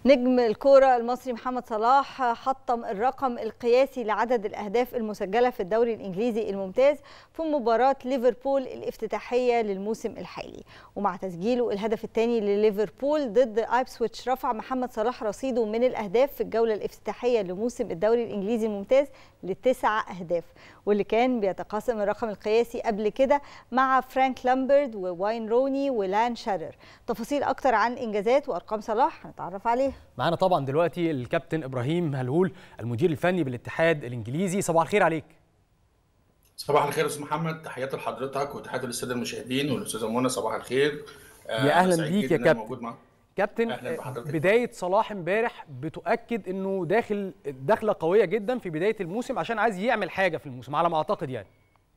نجم الكرة المصري محمد صلاح حطم الرقم القياسي لعدد الأهداف المسجلة في الدوري الإنجليزي الممتاز في مباراة ليفربول الافتتاحية للموسم الحالي ومع تسجيله الهدف الثاني لليفربول ضد ايبسويتش رفع محمد صلاح رصيده من الأهداف في الجولة الافتتاحية لموسم الدوري الإنجليزي الممتاز لتسع أهداف واللي كان بيتقاسم الرقم القياسي قبل كده مع فرانك لامبرد وواين روني ولان شارر تفاصيل أكتر عن إنجازات وأرقام صلاح هنتعرف عليها معانا طبعا دلوقتي الكابتن ابراهيم هلهول المدير الفني بالاتحاد الانجليزي صباح الخير عليك صباح الخير يا استاذ محمد تحياتي لحضرتك وتحياتي للساده المشاهدين والاستاذه منى صباح الخير يا اهلا بيك يا كابتن موجود معاك كابتن بدايه صلاح امبارح بتؤكد انه داخل دخله قويه جدا في بدايه الموسم عشان عايز يعمل حاجه في الموسم على ما اعتقد يعني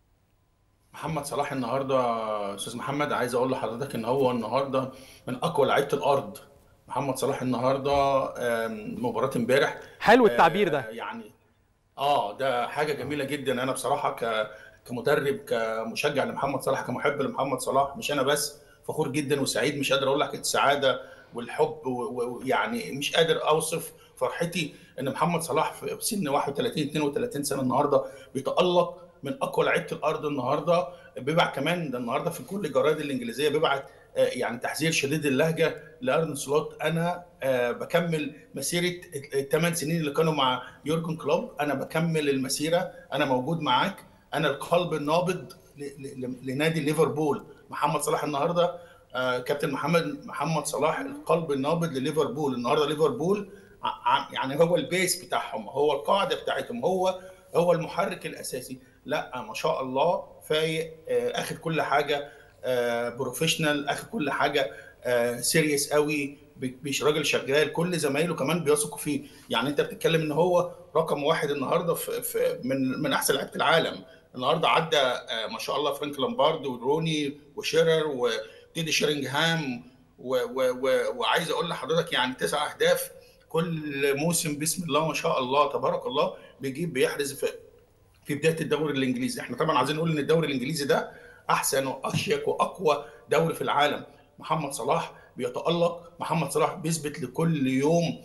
محمد صلاح النهارده استاذ محمد عايز اقول لحضرتك ان هو النهارده من اقوى لعيبه الارض محمد صلاح النهارده مباراه امبارح حلو التعبير ده يعني اه ده حاجه جميله جدا انا بصراحه ك كمدرب كمشجع لمحمد صلاح كمحب لمحمد صلاح مش انا بس فخور جدا وسعيد مش قادر اقول لك السعاده والحب ويعني مش قادر اوصف فرحتي ان محمد صلاح في سن 31 32 سنه النهارده بيتالق من اقوى لعيبه الارض النهارده بيبعت كمان ده النهارده في كل الجرايد الانجليزيه بيبعت يعني تحذير شديد اللهجه لارن سلوت انا بكمل مسيره الثمان سنين اللي كانوا مع يورجن كلوب انا بكمل المسيره انا موجود معاك انا القلب النابض لنادي ليفربول محمد صلاح النهارده كابتن محمد محمد صلاح القلب النابض لليفربول النهارده ليفربول يعني هو البيس بتاعهم هو القاعده بتاعتهم هو هو المحرك الاساسي لا ما شاء الله فايق اخد كل حاجه بروفيشنال اخد كل حاجه سيريس قوي مش راجل شغال كل زمايله كمان بيثقوا فيه يعني انت بتتكلم ان هو رقم واحد النهارده في, في من من احسن لعيبه العالم النهارده عدى ما شاء الله فرانك لامبارد وروني وشيرر وتيدي شيرينغهام و و و وعايز اقول لحضرتك يعني تسع اهداف كل موسم بسم الله ما شاء الله تبارك الله بيجيب بيحرز في في بدايه الدوري الانجليزي احنا طبعا عايزين نقول ان الدوري الانجليزي ده احسن واشيك واقوى دوري في العالم محمد صلاح بيتالق محمد صلاح بيثبت لكل يوم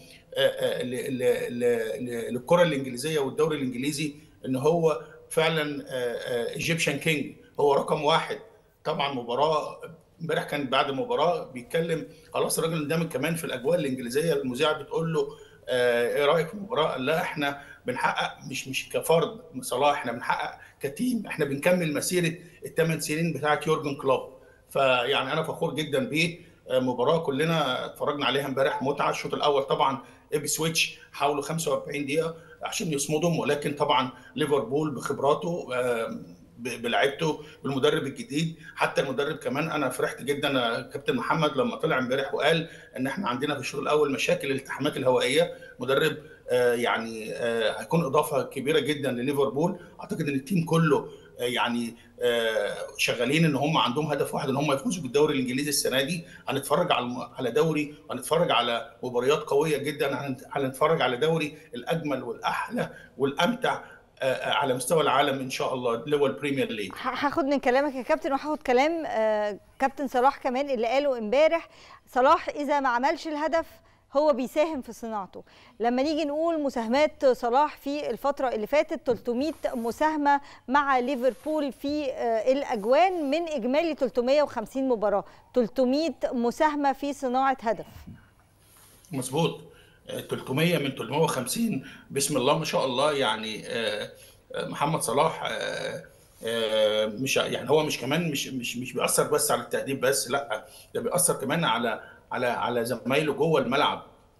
للكره الانجليزيه والدوري الانجليزي ان هو فعلا ايجيبشن كينج هو رقم واحد طبعا مباراه امبارح كان بعد المباراه بيتكلم خلاص الراجل اندمج كمان في الاجواء الانجليزيه المذيعه بتقول له ايه رايك في المباراه؟ قال لا احنا بنحقق مش مش كفرد صلاح احنا بنحقق كتيم احنا بنكمل مسيره الثمان سنين بتاعه يورجن كلوب فيعني انا فخور جدا بيه مباراه كلنا اتفرجنا عليها امبارح متعه الشوط الاول طبعا ابي سويتش حاولوا 45 دقيقه عشان يصمدهم ولكن طبعا ليفربول بخبراته بلعبته بالمدرب الجديد حتى المدرب كمان انا فرحت جدا كابتن محمد لما طلع امبارح وقال ان احنا عندنا في الشوط الاول مشاكل الالتحامات الهوائيه مدرب يعني هيكون اضافه كبيره جدا لليفربول اعتقد ان التيم كله يعني شغالين ان هم عندهم هدف واحد ان هم يفوزوا بالدوري الانجليزي السنه دي هنتفرج على على دوري هنتفرج على مباريات قويه جدا هنتفرج على دوري الاجمل والاحلى والامتع على مستوى العالم ان شاء الله اللي هو البريمير ليج هاخد من كلامك يا كابتن وهاخد كلام كابتن صلاح كمان اللي قاله امبارح صلاح اذا ما عملش الهدف هو بيساهم في صناعته لما نيجي نقول مساهمات صلاح في الفترة اللي فاتت 300 مساهمة مع ليفربول في الأجوان من إجمالي 350 مباراة 300 مساهمة في صناعة هدف مظبوط 300 من 350 بسم الله ما شاء الله يعني محمد صلاح مش يعني هو مش كمان مش مش مش بيأثر بس على التهديف بس لا ده بيأثر كمان على على على زمايله جوه الملعب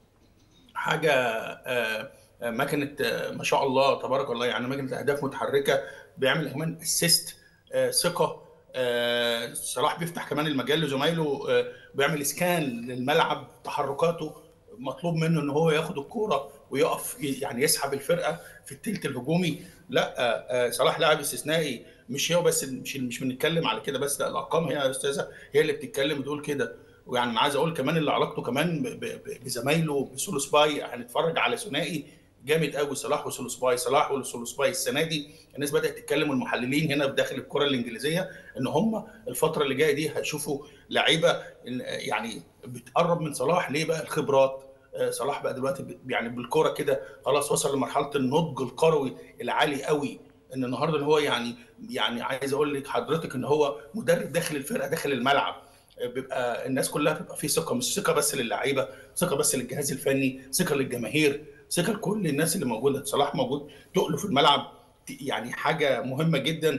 حاجه مكنه ما شاء الله تبارك الله يعني مكنه اهداف متحركه بيعمل كمان اسيست ثقه صلاح بيفتح كمان المجال لزمايله بيعمل سكان للملعب تحركاته مطلوب منه ان هو ياخد الكوره ويقف يعني يسحب الفرقه في الثلث الهجومي لا صلاح لاعب استثنائي مش هو بس مش مش بنتكلم على كده بس لا الارقام هي يا استاذه هي اللي بتتكلم بتقول كده ويعني انا عايز اقول كمان اللي علاقته كمان بزمايله بسولوسباي هنتفرج على ثنائي جامد قوي صلاح وسولوسباي صلاح وسولوسباي السنه دي الناس بدات تتكلم المحللين هنا بداخل الكره الانجليزيه ان هم الفتره اللي جايه دي هيشوفوا لعيبه يعني بتقرب من صلاح ليه بقى الخبرات صلاح بقى دلوقتي يعني بالكوره كده خلاص وصل لمرحله النضج الكروي العالي قوي ان النهارده ان هو يعني يعني عايز اقول لك حضرتك ان هو مدرب داخل الفرقه داخل الملعب بيبقى الناس كلها بيبقى في ثقه مش ثقه بس للعيبه ثقه بس للجهاز الفني ثقه للجماهير ثقه لكل الناس اللي موجوده صلاح موجود تقله في الملعب يعني حاجه مهمه جدا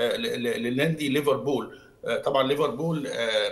للنادي ليفربول طبعا ليفربول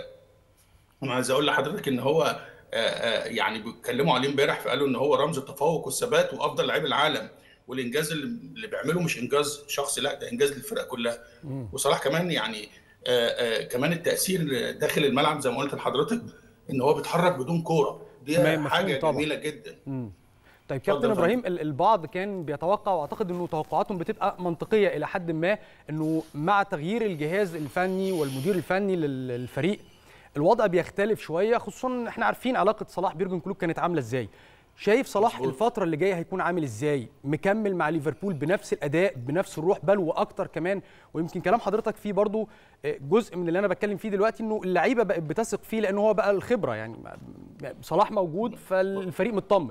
انا عايز اقول لحضرتك ان هو يعني بيتكلموا عليه امبارح فقالوا ان هو رمز التفوق والثبات وافضل لعيب العالم والانجاز اللي بيعمله مش انجاز شخصي لا ده انجاز للفرقه كلها وصلاح كمان يعني آآ آآ كمان التاثير داخل الملعب زي ما قلت لحضرتك ان هو بيتحرك بدون كوره دي حاجه طبعا. جميله جدا مم. طيب كابتن ابراهيم البعض كان بيتوقع واعتقد انه توقعاتهم بتبقى منطقيه الى حد ما انه مع تغيير الجهاز الفني والمدير الفني للفريق الوضع بيختلف شويه خصوصا احنا عارفين علاقه صلاح بيرجن كلوب كانت عامله ازاي شايف صلاح مزبوط. الفترة اللي جاية هيكون عامل ازاي؟ مكمل مع ليفربول بنفس الأداء بنفس الروح بل وأكتر كمان ويمكن كلام حضرتك فيه برضو جزء من اللي أنا بتكلم فيه دلوقتي إنه اللعيبة بقت بتثق فيه لأنه هو بقى الخبرة يعني صلاح موجود فالفريق مطمن.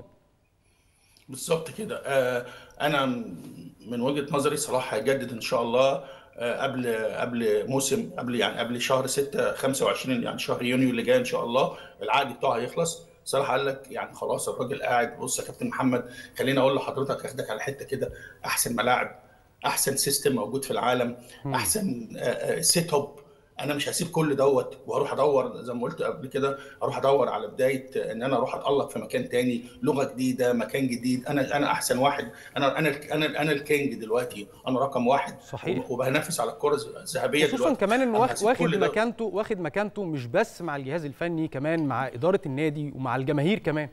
بالظبط كده آه أنا من وجهة نظري صلاح هيجدد إن شاء الله آه قبل قبل موسم قبل يعني قبل شهر 6 25 يعني شهر يونيو اللي جاي إن شاء الله العقد بتاعه هيخلص صلاح قال لك يعني خلاص الراجل قاعد بص يا كابتن محمد خليني اقول لحضرتك اخدك على حته كده احسن ملاعب احسن سيستم موجود في العالم احسن سيت اب انا مش هسيب كل دوت واروح ادور زي ما قلت قبل كده اروح ادور على بدايه ان انا اروح اتالق في مكان تاني لغه جديده مكان جديد انا انا احسن واحد انا انا انا انا الكينج دلوقتي انا رقم واحد صحيح وبنافس على الكره الذهبيه خصوصا كمان انه واخد مكانته واخد مكانته مش بس مع الجهاز الفني كمان مع اداره النادي ومع الجماهير كمان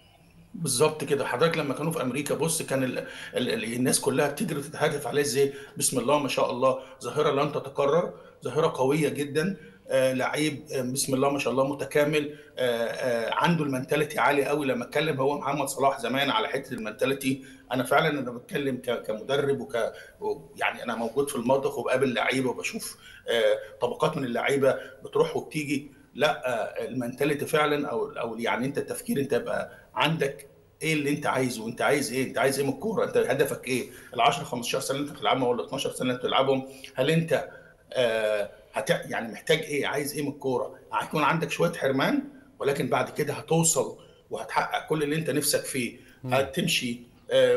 بالظبط كده حضرتك لما كانوا في امريكا بص كان ال ال الناس كلها بتجري تتهدف عليه ازاي بسم الله ما شاء الله ظاهره لن تتكرر ظاهره قويه جدا آه لعيب آه بسم الله ما شاء الله متكامل آه آه عنده المنتاليتي عالي قوي لما اتكلم هو محمد صلاح زمان على حته المنتاليتي انا فعلا انا بتكلم كمدرب وك يعني انا موجود في المطبخ وبقابل لعيبه وبشوف آه طبقات من اللعيبه بتروح وبتيجي لا آه المنتاليتي فعلا او او يعني انت التفكير انت يبقى عندك ايه اللي انت عايزه انت عايز ايه انت عايز ايه من الكوره انت هدفك ايه ال 10 15 سنه اللي انت بتلعبهم ولا 12 سنه اللي انت بتلعبهم هل انت آه هت يعني محتاج ايه عايز ايه من الكوره هيكون عندك شويه حرمان ولكن بعد كده هتوصل وهتحقق كل اللي انت نفسك فيه هتمشي آه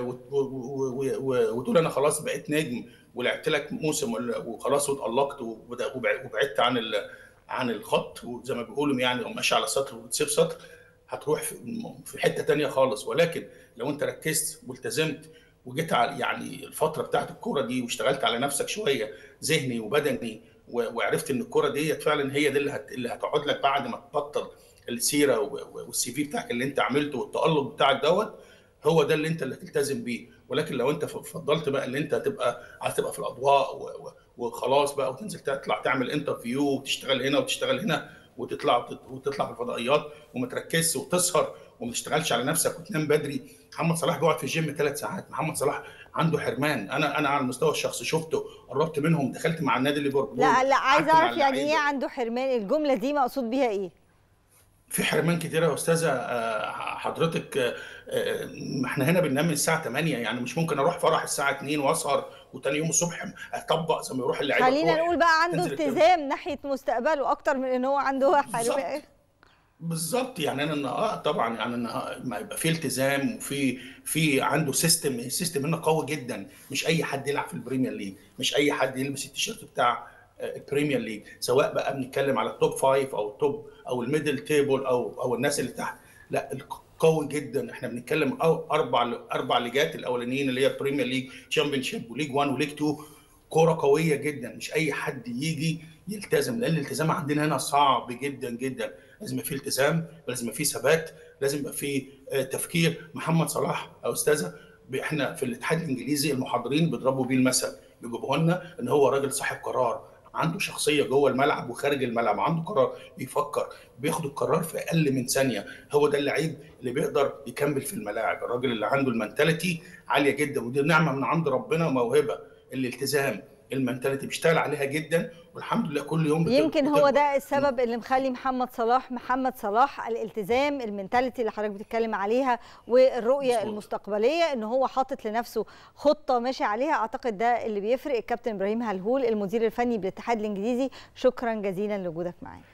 وتقول انا خلاص بقيت نجم ولعبت لك موسم وخلاص واتالقت وبعدت عن عن الخط وزي ما بيقولوا يعني ماشي على سطر وتسيب سطر هتروح في حته تانية خالص ولكن لو انت ركزت والتزمت وجيت على يعني الفتره بتاعت الكوره دي واشتغلت على نفسك شويه ذهني وبدني وعرفت ان الكوره ديت فعلا هي دي اللي هت... اللي هتقعد لك بعد ما تبطل السيره والسي في بتاعك اللي انت عملته والتالق بتاعك دوت هو ده اللي انت اللي تلتزم بيه ولكن لو انت فضلت بقى ان انت تبقى عايز تبقى في الاضواء و... وخلاص بقى وتنزل تطلع تعمل انترفيو وتشتغل هنا وتشتغل هنا وتطلع وتطلع في الفضائيات وما تركزش وتسهر وما تشتغلش على نفسك وتنام بدري محمد صلاح بيقعد في الجيم ثلاث ساعات محمد صلاح عنده حرمان انا انا على المستوى الشخصي شفته قربت منهم دخلت مع النادي ليفربول لا لا عايز اعرف يعني ايه عنده حرمان الجمله دي مقصود بيها ايه في حرمان كتير يا استاذه حضرتك ما احنا هنا بننام الساعه 8 يعني مش ممكن اروح فرح الساعه 2 واسهر وتاني يوم الصبح اطبق زي ما يروح اللعيبه خلينا نقول بقى عنده التزام ناحيه مستقبله اكتر من ان هو عنده حرمان بالظبط يعني انا اه طبعا يعني انا ما يبقى في التزام وفي في عنده سيستم السيستم هنا قوي جدا مش اي حد يلعب في البريمير ليج مش اي حد يلبس التيشيرت بتاع البريمير ليج سواء بقى بنتكلم على التوب فايف او التوب او الميدل تيبل او او الناس اللي تحت لا قوي جدا احنا بنتكلم أو اربع اربع ليجات الاولانيين اللي هي بريمير ليج تشامبيون شيب وليج 1 وليج 2 كوره قويه جدا مش اي حد يجي يلتزم لان الالتزام عندنا هنا صعب جدا جدا لازم يبقى في التزام لازم يبقى في ثبات لازم يبقى في تفكير محمد صلاح او استاذه احنا في الاتحاد الانجليزي المحاضرين بيضربوا بيه المثل بيجيبوا لنا ان هو راجل صاحب قرار عنده شخصيه جوه الملعب وخارج الملعب عنده قرار بيفكر بياخد القرار في اقل من ثانيه هو ده اللعيب اللي بيقدر يكمل في الملاعب الراجل اللي عنده المنتاليتي عاليه جدا ودي نعمه من عند ربنا وموهبه الالتزام المنتاليتي بيشتغل عليها جدا والحمد لله كل يوم يمكن هو ده السبب اللي مخلي محمد صلاح محمد صلاح الالتزام المنتاليتي اللي حضرتك بتتكلم عليها والرؤيه مزبوط. المستقبليه ان هو حاطط لنفسه خطه ماشي عليها اعتقد ده اللي بيفرق الكابتن ابراهيم هلهول المدير الفني بالاتحاد الانجليزي شكرا جزيلا لوجودك معانا